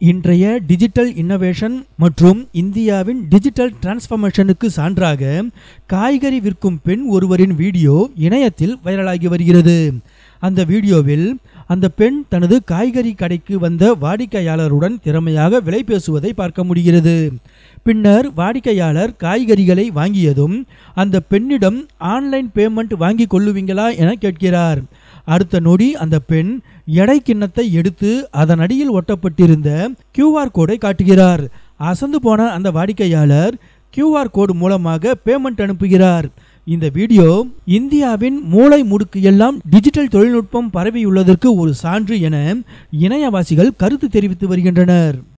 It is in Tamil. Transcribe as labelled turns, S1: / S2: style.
S1: இன்றைய டிஜிட்டல் இன்னோவேஷன் மற்றும் இந்தியாவின் டிஜிட்டல் டிரான்ஸ்ஃபர்மேஷனுக்கு சான்றாக காய்கறி விற்கும் பெண் ஒருவரின் வீடியோ இணையத்தில் வைரலாகி வருகிறது அந்த வீடியோவில் அந்த பெண் தனது காய்கறி கடைக்கு வந்த வாடிக்கையாளருடன் திறமையாக விலை பேசுவதை பார்க்க முடிகிறது பின்னர் வாடிக்கையாளர் காய்கறிகளை வாங்கியதும் அந்த பெண்ணிடம் ஆன்லைன் பேமெண்ட் வாங்கி கொள்ளுவீங்களா என கேட்கிறார் அடுத்த நொடி அந்த பெண் எடை கிண்ணத்தை எடுத்து அதன் அடியில் ஒட்டப்பட்டிருந்த கியூஆர் கோடை காட்டுகிறார் அசந்து போன அந்த வாடிக்கையாளர் கியூஆர் கோடு மூலமாக பேமெண்ட் அனுப்புகிறார் இந்த வீடியோ இந்தியாவின் மூளை முடுக்கு எல்லாம் டிஜிட்டல் தொழில்நுட்பம் பரவியுள்ளதற்கு ஒரு சான்று என இணையவாசிகள் கருத்து தெரிவித்து வருகின்றனர்